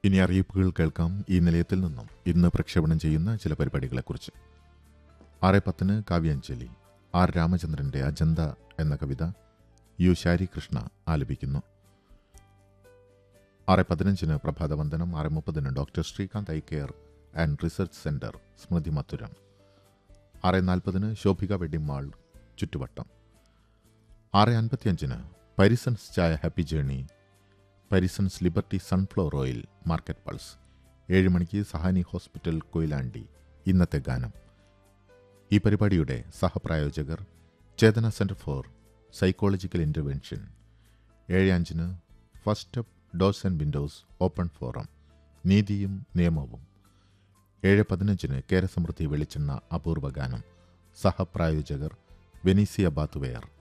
ഇനി അറിയിപ്പുകൾ കേൾക്കാം ഈ നിലയത്തിൽ നിന്നും ഇന്ന് പ്രക്ഷേപണം ചെയ്യുന്ന ചില പരിപാടികളെക്കുറിച്ച് ആറ് പത്തിന് കാവ്യാഞ്ജലി ആർ രാമചന്ദ്രന്റെ അജന്ത എന്ന കവിത യു ശാരികൃഷ്ണ ആലപിക്കുന്നു ആറ് പതിനഞ്ചിന് പ്രഭാതവന്ദനം ആറ് മുപ്പതിന് doctor Srikanth eye care and research centre സ്മൃതി മധുരം ആറ് നാൽപ്പതിന് ശോഭിക വെഡിംഗ് മാൾ ചുറ്റുവട്ടം ആറ് അൻപത്തിയഞ്ചിന് പരിസൺസ് ചായ happy journey Parisons liberty sunflower oil market pulse ഏഴ് മണിക്ക് സഹാനി ഹോസ്പിറ്റൽ കൊയിലാണ്ടി ഇന്നത്തെ ഗാനം ഈ പരിപാടിയുടെ സഹപ്രായോജകർ Chetana centre for psychological intervention ഏഴ് അഞ്ചിന് first step doors and windows open forum നീതിയും നിയമവും ഏഴ് പതിനഞ്ചിന് കേരസമൃദ്ധി വെളിച്ചെണ്ണ അപൂർവ ഗാനം സഹപ്രായോജകർ വെനീസിയ ബാത്തുവെയർ